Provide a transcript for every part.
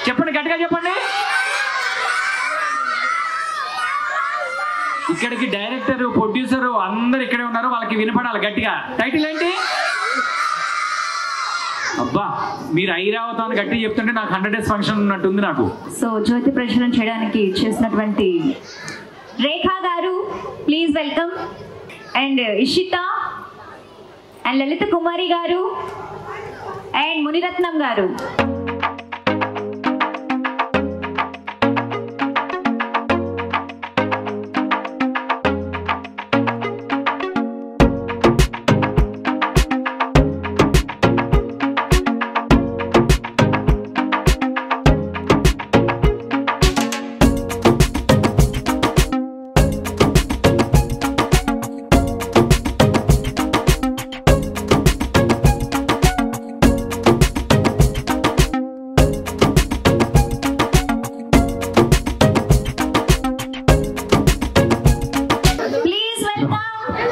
చెప్పండి గట్టిగా చెప్పండి ఇక్కడికి డైరెక్టర్ ప్రొడ్యూసర్ అందరు ఇక్కడే ఉన్నారు వాళ్ళకి వినపడాలి గట్టిగా టైటిల్ ఏంటి అబ్బా మీరు ఐరావతం అని గట్టిగా చెప్తుంటే నాకు హండ్రెడ్ డేస్ ఫంక్షన్ ఉన్నట్టుంది నాకు సో జ్యోతి ప్రచురణ చేయడానికి చేసినటువంటి Rekha garu please welcome and Ishita and Lalitha Kumari garu and Muniratnam గారు ప్లీజ్ వెల్కమ్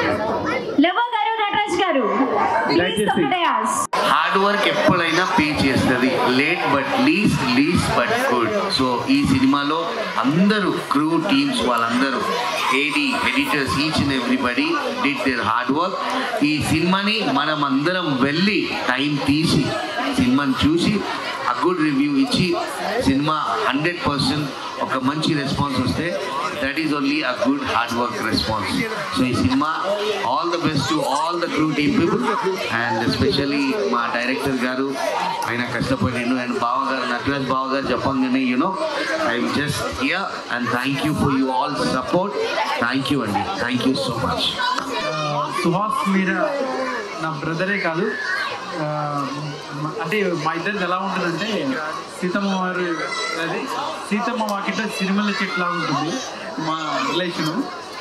లవ గారు నటరాజ్ గారు ప్లీజ్ దయచేసి. డయాస్ హార్డ్ వర్క్ ఎప్పుడైనా పే చేస్తుంది late but least least but good so ఈ సినిమాలో అందరూ క్రూ టీమ్స్ వాళ్ళందరూ ఏడి editors each and everybody did their hard work ఈ సినిమాని మనం అందరం వెళ్ళి టైం తీసి సినిమాని చూసి ఆ గుడ్ రివ్యూ ఇచ్చి సినిమా హండ్రెడ్ పర్సెంట్ ఒక మంచి రెస్పాన్స్ వస్తే that is only a good hard work response so ఈ సినిమా all the best to all the crew team people and especially మా డైరెక్టర్ గారు ఆయన కష్టపడిండు అండ్ బావ గారు నటరాజ్ బావ గారు చెప్పంగానే you know I just hear and thank you for you all support thank you అండి thank you so much Suhas మీరా నా బ్రదరే కాదు ఆ, మ- అంటే మా ఇద్దరిది ఎలా ఉంటుందంటే సీతమ్మ వారి అది సీతమ్మ వాకిట సిరిమల్ల చెట్లా ఉంటుంది మా రిలేషను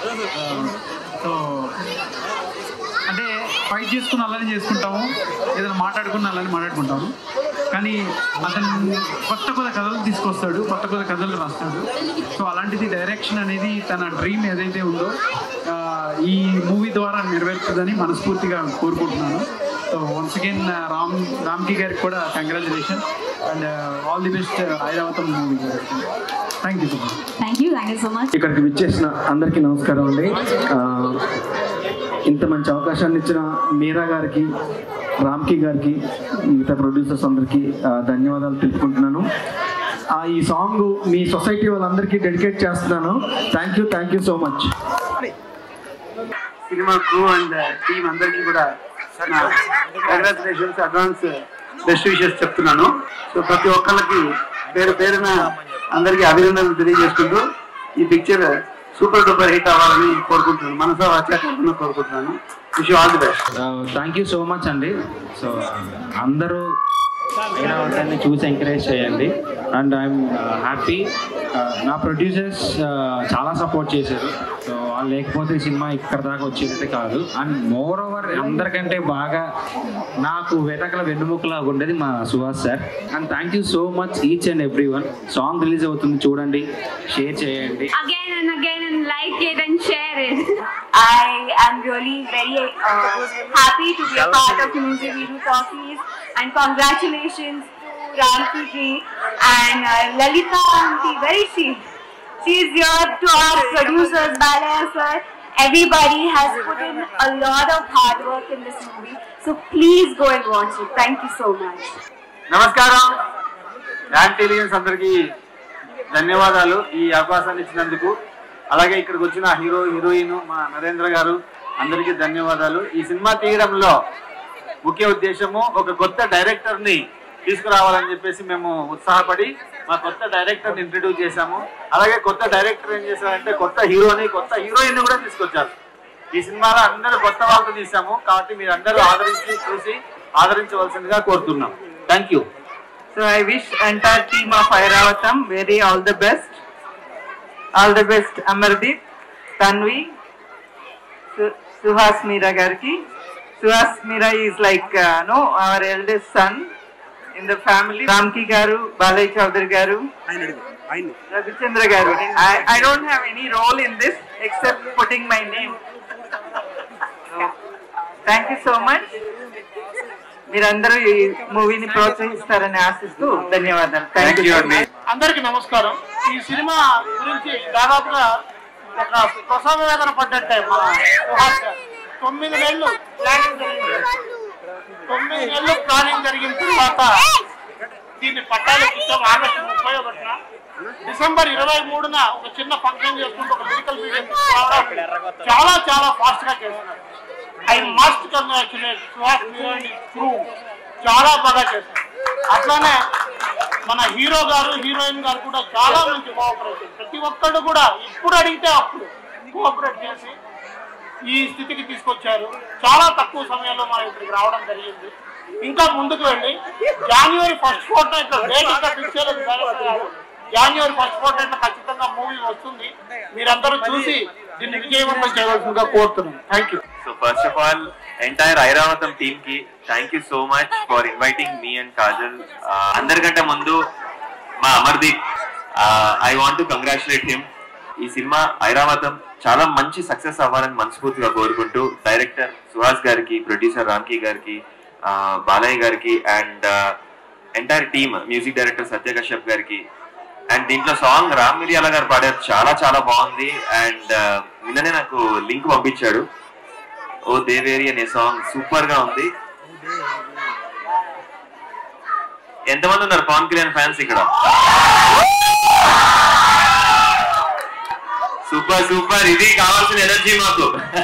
సో అంటే ఫైట్ చేసుకుని అలానే చేసుకుంటాము ఏదైనా మాట్లాడుకుని అలానే మాట్లాడుకుంటాము కానీ అతను కొత్త కొత్త కథలు తీసుకొస్తాడు కొత్త కొత్త కథలు రాస్తాడు సో అలాంటిది డైరెక్షన్ అనేది తన డ్రీమ్ ఏదైతే ఉందో ఆ, ఈ మూవీ ద్వారా నెరవేరుతుందని మనస్ఫూర్తిగా కోరుకుంటున్నాను సో వన్స్ అగైన్ రామ్ రామ్కి గారికి కూడా congratulation and all the best Airavatham movie thank you so much thank you thank you so much ఇక్కడికి విచ్చేసిన అందరికీ నమస్కారం అండి ఆ, ఇంత మంచి అవకాశాన్ని ఇచ్చిన మీరా గారికి రామ్కి గారికి మిగతా ప్రొడ్యూసర్స్ అందరికీ ఆ, ధన్యవాదాలు తెలుపుకుంటున్నాను ఆ, ఈ సాంగ్ మీ సొసైటీ వాళ్ళందరికీ డెడికేట్ చేస్తున్నాను thank you thank you so much సినిమా క్రూ అండ్ టీం అందరికీ కూడా నా కంగ్రాచులేషన్స్ అడ్వాన్స్ బెస్ట్ విషెస్ చెప్తున్నాను సో ప్రతి ఒక్కళ్ళకి పేరు పేరున అందరికీ అభినందనలు తెలియజేసుకుంటూ ఈ పిక్చర్ సూపర్ డూపర్ హిట్ అవ్వాలని కోరుకుంటున్నాను మనసా వచ్చాక కోరుకుంటున్నాను wish all the best thank you so much అండి సో అందరూ ఐరావతాన్ని చూసి ఎంకరేజ్ చేయండి అండ్ ఐఎమ్ హ్యాపీ నా ప్రొడ్యూసర్స్ చాలా సపోర్ట్ చేశారు సో వాళ్ళు లేకపోతే ఈ సినిమా ఇక్కడ దాకా వచ్చేది కాదు అండ్ మోర్ ఓవర్ అందరికంటే బాగా నాకు వెనకల వెన్నుముకలా ఉండేది మా Suhas sir and thank you so much each and every one song release అవుతుంది చూడండి షేర్ చేయండి again and again and like it and share it. I am really very uh, happy to be a part of Music Viru Talkies and congratulations to Ramki ji and uh, Lalita Aunty, where is she? She is here to our producers, Balaya sir. Everybody has put in a lot of hard work in this movie. So please go and watch it. Thank you so much. నమస్కారం యాంటీలియన్స్ అందరికీ ధన్యవాదాలు ఈ అవకాశాన్ని ఇచ్చినందుకు అలాగే ఇక్కడికి వచ్చిన hero heroine మా నరేంద్ర గారు అందరికీ ధన్యవాదాలు ఈ సినిమా తీయడంలో ముఖ్య ఉద్దేశము ఒక కొత్త డైరెక్టర్ ని తీసుకురావాలని చెప్పేసి మేము ఉత్సాహపడి మా కొత్త డైరెక్టర్ ని ఇంట్రడ్యూస్ చేశాము అలాగే కొత్త డైరెక్టర్ ఏం చేశారంటే కొత్త హీరోని కొత్త హీరోయిన్ కూడా తీసుకొచ్చారు ఈ సినిమాలో అందరూ కొత్త వాళ్ళతో తీసాము కాబట్టి మీరు అందరూ ఆదరించి చూసి ఆదరించవలసిందిగా కోరుతున్నాం thank you So I wish entire team of Airavatam very all the best. All the best Amardeep, Tanvi, Su- Suhas Meera Garki. Suhas Meera is like uh, no our eldest son in the family. Ramki Garu, Balai Chaudhary Garu, Ravichandra Garu. I, I don't have any role in this except putting my name. So, thank you so much. మీరందరూ ఈ మూవీని ప్రోత్సహిస్తారని ఆశిస్తూ ధన్యవాదాలు thank you అండి అందరికి నమస్కారం ఈ cinema గురించి దాదాపుగా ఒక ప్రసవ వేదన పడ్డట్టే మన సుహాస్ గారు. తొమ్మిది నెలలు ప్లానింగ్ జరిగింది తొమ్మిది నెలలు ప్లానింగ్ జరిగిన తర్వాత దీన్ని పట్టాలకు ఇచ్చాం ఆగస్టు ముప్పై ఒకటిన డిసెంబర్ ఇరవై మూడున ఒక చిన్న ఫంక్షన్ చేసుకుంటూ ఒక మెడికల్ మీటింగ్ రావడం చాలా చాలా ఫాస్ట్ గా చేస్తున్నారు I must congratulate Suhas crew చాలా బాగా చేశారు అట్లానే మన హీరో గారు హీరోయిన్ గారు కూడా చాలా మంచి కోఆపరేషన్ ప్రతి ఒక్కళ్ళు కూడా ఇప్పుడు అడిగితే అప్పుడు కోఆపరేట్ చేసి ఈ స్థితికి తీసుకొచ్చారు చాలా తక్కువ సమయంలో మనం ఇక్కడికి రావడం జరిగింది ఇంకా ముందుకు వెళ్ళి జనవరి ఫస్ట్ ఫోర్ట్ నైట్ లో డేట్ ఇంకా ఫిక్స్ చేయలేదు డైరెక్టర్ గారు జనవరి ఫస్ట్ ఫోర్ట్ నైట్ లో ఖచ్చితంగా మూవీ వస్తుంది మీరందరూ చూసి దీన్ని విజయవంతం చేయవలసిందిగా కోరుతున్నాను thank you So first of all, entire Airavatam team ki thank you so much for inviting me and Kajal. Uh, అందరికంటే ముందు మా Amardeep I want to congratulate him ఈ సినిమా ఐరావతం చాలా మంచి సక్సెస్ అవ్వాలని మనస్ఫూర్తిగా కోరుకుంటూ డైరెక్టర్ సుహాస్ గారికి ప్రొడ్యూసర్ రామ్కి గారికి ఆ, బాలయ్య గారికి and entire team music director Satya Kashyap గారికి అండ్ దీంట్లో సాంగ్ రామ్ మిరియాల గారు పాడారు చాలా చాలా బాగుంది అండ్ నిన్ననే నాకు లింక్ పంపించాడు ఓ దేవేరి అనే సాంగ్ సూపర్ గా ఉంది ఎంతమంది ఉన్నారు పవన్ కళ్యాణ్ ఫ్యాన్స్ ఇక్కడ సూపర్ సూపర్ ఇది కావాల్సిన ఎనర్జీ మాకు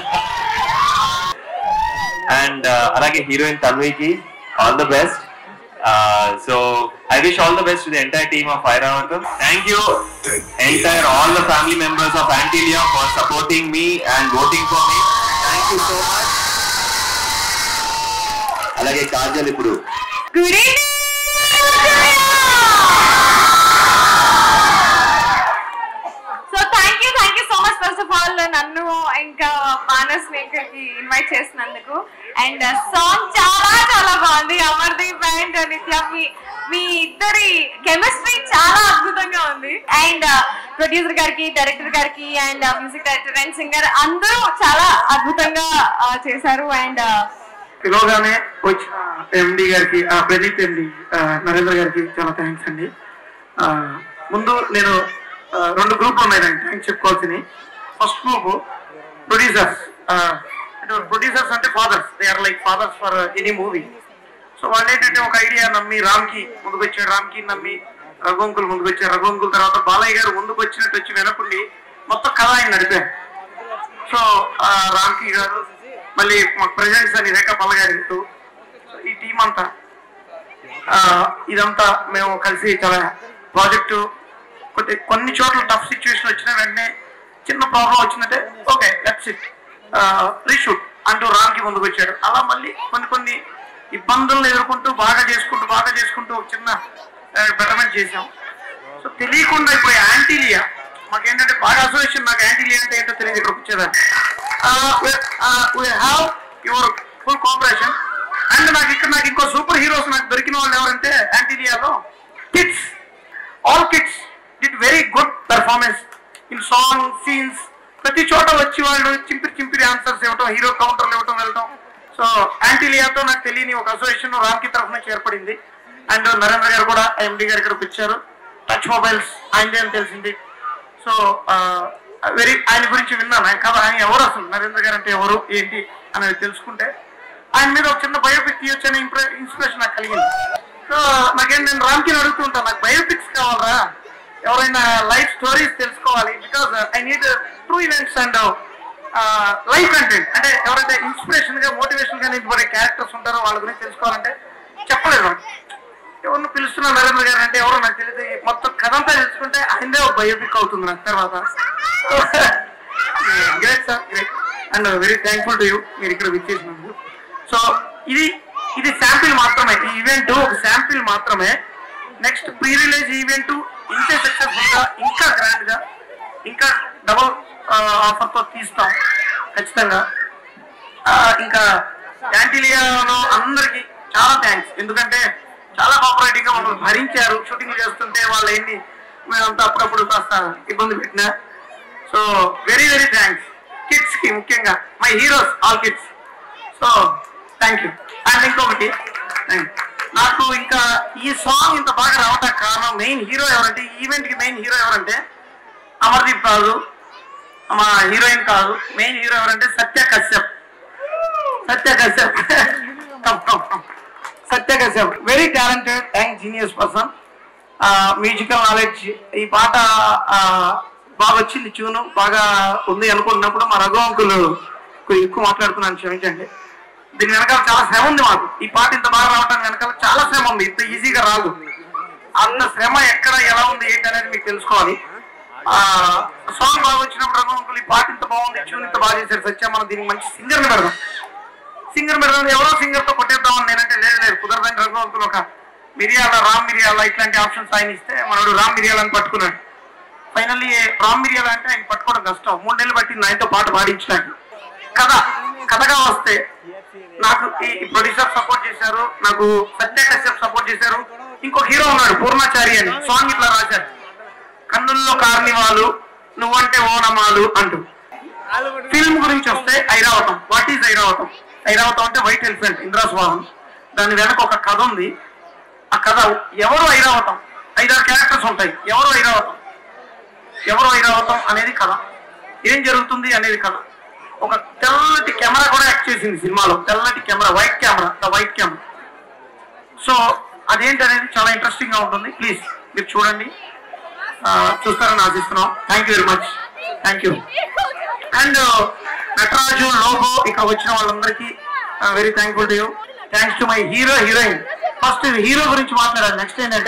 అండ్ అలాగే హీరోయిన్ తన్వికి all the best so I wish all the best the entire team of Airavatham thank you entire all the family members of Antilia for supporting me and voting for me thank you so much అలాగే కాజల్ ఇప్పుడు good evening so thank you thank you so much first of all నన్ను ఇంకా మానస్ ఇక్కడికి invite చేసినందుకు and song చాలా చాలా బాగుంది Amardeep and నిత్య మీ మీ ఇద్దరి కెమిస్ట్రీ చాలా అద్భుతంగా ఉంది అండ్ ప్రొడ్యూసర్ గారికి డైరెక్టర్ గారికి and music director and singer అందరూ చాలా అద్భుతంగా ఆ, చేశారు అండ్ పిలవగానే వచ్చిన ఎండి గారికి ఆ, ప్రదీప్ ఎండి నరేంద్ర గారికి చాలా థ్యాంక్స్ అండి ఆ, ముందు నేను ఆ, రెండు గ్రూపులు ఉన్నాయి నాకు థ్యాంక్స్ చెప్పుకోవాల్సినవి ఫస్ట్ గ్రూప్ ప్రొడ్యూసర్స్ ప్రొడ్యూసర్స్ అంటే fathers they are like fathers for any movie so వాళ్ళు ఏంటంటే ఒక ఐడియా నమ్మి రామ్కి ముందుకు వచ్చాడు రామ్కి నమ్మి రఘుంకుల్ ముందుకు వచ్చారు రఘుంకుల్ తర్వాత బాలయ్య గారు ముందుకు వచ్చినట్టు వచ్చి వెనకుండి మొత్తం కథ ఆయన నడిపారు సో ఆ, రామ్కి గారు మళ్ళీ మాకు ప్రెజెంట్స్ అని రేఖ పల్లగారి సో ఈ టీం అంతా ఆ, ఇదంతా మేము కలిసి చాలా ప్రాజెక్టు కొద్ది కొన్ని చోట్ల టఫ్ సిచ్యువేషన్ వచ్చిన వెంటనే చిన్న ప్రాబ్లం వచ్చిందంటే ఓకే లెట్స్ ఇట్ రీషూట్ అంటూ రామ్కి ముందుకు వచ్చాడు అలా మళ్ళీ కొన్ని కొన్ని ఇబ్బందులను ఎదుర్కొంటూ బాగా చేసుకుంటూ బాగా చేసుకుంటూ ఒక చిన్న బెటర్మెంట్ చేసాం సో తెలియకుండా ఇప్పుడు యాంటీలియా మాకేంటంటే బాగా అసోసియేషన్ నాకు యాంటీలియా అంటే ఏంటో తెలియదు ఇక్కడ వచ్చేదాన్ని we have your full cooperation and నాకు ఇక్కడ నాకు ఇంకో సూపర్ హీరోస్ నాకు దొరికిన వాళ్ళు ఎవరంటే యాంటీలియాలో kids all kids did very good performance in song scenes ప్రతి చోట వచ్చి వాళ్ళు చింపిరి చింపిరి ఆన్సర్స్ ఇవ్వటం హీరో కౌంటర్లు ఇవ్వటం వెళ్ళటం సో యాంటీలియాతో నాకు తెలియని ఒక అసోసియేషన్ రామ్కి తరఫు నుంచి ఏర్పడింది అండ్ నరేంద్ర గారు కూడా ఎండి గారు ఇక్కడికి వచ్చారు టచ్ మొబైల్స్ ఆయనదే అని తెలిసింది సో వెరీ ఆయన గురించి విన్నాను ఆయన కదా ఆయన ఎవరు అసలు నరేంద్ర గారు అంటే ఎవరు ఏంటి అనేది తెలుసుకుంటే ఆయన మీద ఒక చిన్న బయోపిక్ తీయొచ్చని ఇన్స్పిరేషన్ నాకు కలిగింది సో నాకేం నేను రామ్కి అడుగుతూ ఉంటాను నాకు బయోపిక్స్ కావాలరా ఎవరైనా లైఫ్ స్టోరీస్ తెలుసుకోవాలి because I need true events and life content అంటే ఎవరైతే ఇన్స్పిరేషన్ గా మోటివేషన్ గా నిలబడే క్యారెక్టర్స్ ఉంటారో వాళ్ళ గురించి తెలుసుకోవాలంటే చెప్పలేదు ఎవరిని పిలుస్తున్నా నరేంద్ర గారు అంటే ఎవరో నాకు తెలియదు మొత్తం కథ అంతా తెలుసుకుంటే ఆయనదే ఒక బయోపిక్ అవుతుంది నాకు తర్వాత great sir great and very thankful to you మీరు ఇక్కడ విచ్చేసినందుకు సో ఇది ఇది శాంపిల్ మాత్రమే ఈ ఈవెంట్ ఒక శాంపిల్ మాత్రమే నెక్స్ట్ ప్రీ రిలీజ్ ఈవెంట్ ఇంతే సక్సెస్ఫుల్ గా ఇంకా గ్రాండ్ గా ఇంకా డబుల్ ఆఫర్ తో తీస్తాం ఖచ్చితంగా ఆ, ఇంకా యాంటీలియాలో అందరికి చాలా థ్యాంక్స్ ఎందుకంటే చాలా కోఆపరేటివ్ గా మమ్మల్ని భరించారు షూటింగ్ చేస్తుంటే వాళ్ళు ఏంటి మేమంతా అప్పుడప్పుడు కాస్త ఇబ్బంది పెట్టినా so very very thanks kids కి ముఖ్యంగా my heroes all kids so thank you and ఇంకొకటి నాకు ఇంకా ఈ సాంగ్ ఇంత బాగా రావడానికి కారణం మెయిన్ హీరో ఎవరంటే ఈవెంట్ కి మెయిన్ హీరో ఎవరంటే అమర్దీప్ కాదు మా హీరోయిన్ కాదు మెయిన్ హీరో ఎవరంటే Satya Kashyap Satya Kashyap Come, come, come. Satya Kashyap very talented and genius person musical knowledge ఈ పాట ఆ, బాగా వచ్చింది ట్యూను బాగా ఉంది అనుకుంటున్నప్పుడు మా రఘు అంకుల్ ఎక్కువ మాట్లాడుతున్నాను క్షమించండి దీని వెనకాల చాలా శ్రమ ఉంది మాకు ఈ పాట ఇంత బాగా రావడానికి వెనకాల చాలా శ్రమ ఉంది ఇంత ఈజీగా రాదు అంత శ్రమ ఎక్కడ ఎలా ఉంది ఏంటి అనేది మీకు తెలుసుకోవాలి ఆ సాంగ్ బాగా వచ్చినప్పుడు రఘు అంకుల్ ఈ పాట ఇంత బాగుంది ట్యూన్ ఇంత బాగా చేశారు సత్య మనం దీనికి మంచి సింగర్ ని పెడదాం సింగర్ పెడదాం ఎవరో సింగర్ తో కొట్టేద్దామని నేనంటే లేదు లేదు కుదరదని రఘు అంకుల్ ఒక మిరియాల రామ్ మిరియాల ఇట్లాంటి ఆప్షన్స్ ఆయన ఇస్తే మనోడు రామ్ మిరియాల అని పట్టుకున్నాడు ఫైనల్లీ రామ్ మిరియాల అంటే ఆయన పట్టుకోవడం కష్టం మూడు నెలలు పట్టింది ఆయనతో పాట పాడించడానికి కథ కథగా వస్తే నాకు ఈ ప్రొడ్యూసర్ సపోర్ట్ చేశారు నాకు సత్య కశ్యప్ సపోర్ట్ చేశారు ఇంకో హీరో ఉన్నాడు పూర్ణాచారి అని సాంగ్ ఇట్లా రాశారు కన్నుల్లో కార్నివాలు నువ్వంటే ఓనమాలు అంటూ ఫిల్మ్ గురించి వస్తే ఐరావతం వాట్ ఈజ్ ఐరావతం ఐరావతం అంటే వైట్ ఎలిఫెంట్ ఇంద్రాస్వాహం దాని వెనక ఒక కథ ఉంది ఆ కథ ఎవరు ఐరావతం ఐదారు క్యారెక్టర్స్ ఉంటాయి ఎవరు ఐరావతం ఎవరు ఐరావతం అనేది కథ ఏం జరుగుతుంది అనేది కథ ఒక తెల్లటి కెమెరా కూడా యాక్ట్ చేసింది సినిమాలో తెల్లటి camera white camera the white camera so అదేంటి అనేది చాలా ఇంట్రెస్టింగ్ గా ఉంటుంది ప్లీజ్ మీరు చూడండి ఆ, చూస్తారని ఆశిస్తున్నాం thank you very much thank you and Nataraju లోగో ఇక్కడ వచ్చిన వాళ్ళందరికీ very thankful to you thanks to my hero heroine first hero గురించి మాట్లాడాలి నెక్స్ట్ ఏంటంటే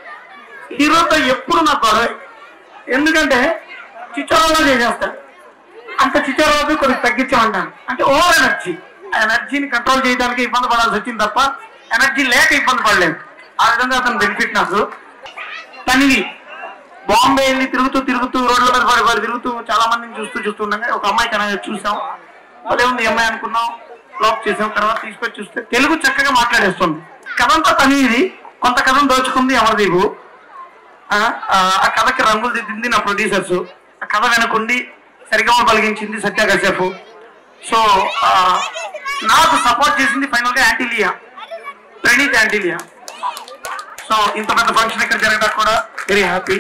హీరోతో ఎప్పుడు నాకు గొడవ ఎందుకంటే చిచ్చోరాలో చేసేస్తాడు అంత చిచ్చోరాలు కొద్దిగా తగ్గించామంటాను అంటే ఓవర్ ఎనర్జీ ఆ ఎనర్జీని కంట్రోల్ చేయడానికి ఇబ్బంది పడాల్సి వచ్చింది తప్ప ఎనర్జీ లేక ఇబ్బంది పడలేదు ఆ విధంగా అతను బెనిఫిట్ నాకు తనివి బాంబే వెళ్ళి తిరుగుతూ తిరుగుతూ రోడ్ల మీద పడి పడి తిరుగుతూ చాలా మందిని చూస్తూ చూస్తూ ఉండగా ఒక అమ్మాయి కన్నా చూసాం అదే ఉంది ఈ అమ్మాయి అనుకున్నాం బ్లాక్ చేసాం తర్వాత తీసుకొచ్చి చూస్తే తెలుగు చక్కగా మాట్లాడేస్తుంది కథంతా తనిది కొంత కథను దోచుకుంది అమర్దీపు ఆ ఆ, ఆ కథకి రంగులు దిద్దింది నా ప్రొడ్యూసర్స్ ఆ కథ వెనకుండి సరిగమ పలిగించింది సత్య కశ్యప్ సో ఆ, నాకు సపోర్ట్ చేసింది ఫైనల్ గా యాంటీలియా ప్రణీత్ యాంటీలియా సో ఇంత పెద్ద ఫంక్షన్ ఇక్కడ జరగడం కూడా వెరీ హ్యాపీ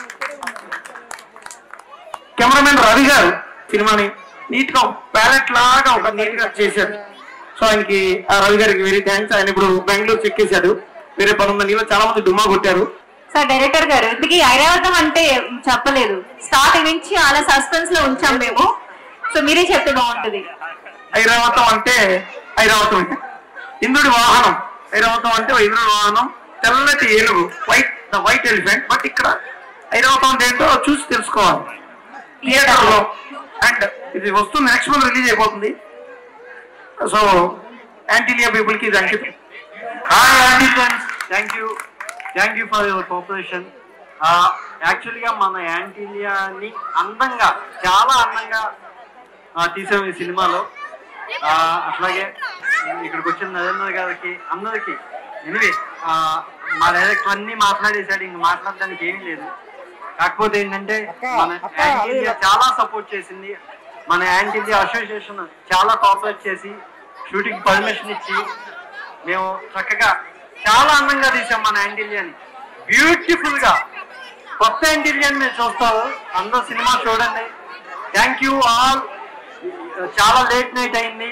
కెమెరామెన్ రవి గారు సినిమాని నీట్ గా ప్యాలెట్ లాగా ఒక నీట్ గా చేశాడు సో ఆయనకి ఆ రవి గారికి వెరీ థ్యాంక్స్ ఆయన ఇప్పుడు బెంగళూరు చెక్కేశాడు వేరే పని ఉందని ఇలా చాలా మంది డుమ్మా కొట్టారు సార్ డైరెక్టర్ గారు ఇంతకీ ఐరావతం అంటే చెప్పలేదు స్టార్టింగ్ నుంచి అలా సస్పెన్స్ లో ఉంచాం మేము సో మీరే చెప్తే బాగుంటుంది ఐరావతం అంటే ఐరావతం అంటే ఇంద్రుడి వాహనం ఐరావతం అంటే ఇంద్రుడి వాహనం తెల్లటి ఏనుగు white the white elephant but ఇక్కడ ఐరావతం అంటే ఏంటో చూసి తెలుసుకోవాలి థియేటర్ లో అండ్ ఇది వస్తుంది నెక్స్ట్ మంత్ రిలీజ్ అయిపోతుంది సో యాంటీలియా పీపుల్ కి ఇది అంకితం హాయ్ యాంటీ friends thank you thank you for your cooperation యాక్చువల్గా మన యాంటీలియాని అందంగా చాలా అందంగా ఆ, తీసాం ఈ సినిమాలో ఆ, అట్లాగే ఇక్కడికి వచ్చిన నరేంద్ర గారికి అందరికి ఎనివే మా డైరెక్టర్ అన్ని మాట్లాడేశాడు ఇంక మాట్లాడడానికి ఏమీ లేదు కాకపోతే ఏంటంటే మన యాంటీలియా చాలా సపోర్ట్ చేసింది మన యాంటీలియా అసోసియేషన్ చాలా కోఆపరేట్ చేసి షూటింగ్ పర్మిషన్ ఇచ్చి మేము చక్కగా చాలా అందంగా తీసాం మన యాంటీలియాని బ్యూటిఫుల్ గా కొత్త యాంటీలియన్ మీరు చూస్తారు అందరూ సినిమా చూడండి థ్యాంక్ యూ ఆల్ చాలా లేట్ నైట్ అయింది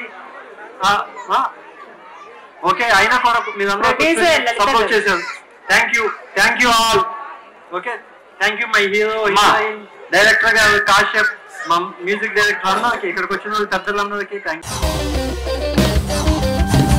ఓకే అయినా కూడా మీరందరూ Producer లలిత సపోర్ట్ గారు. చేశారు thank you thank you all okay thank you my hero heroine director గారు కాశ్యప్ మా మ్యూజిక్ డైరెక్టర్ అందరికి ఇక్కడికి వచ్చిన వాళ్ళు పెద్దలందరికీ థ్యాంక్ యూ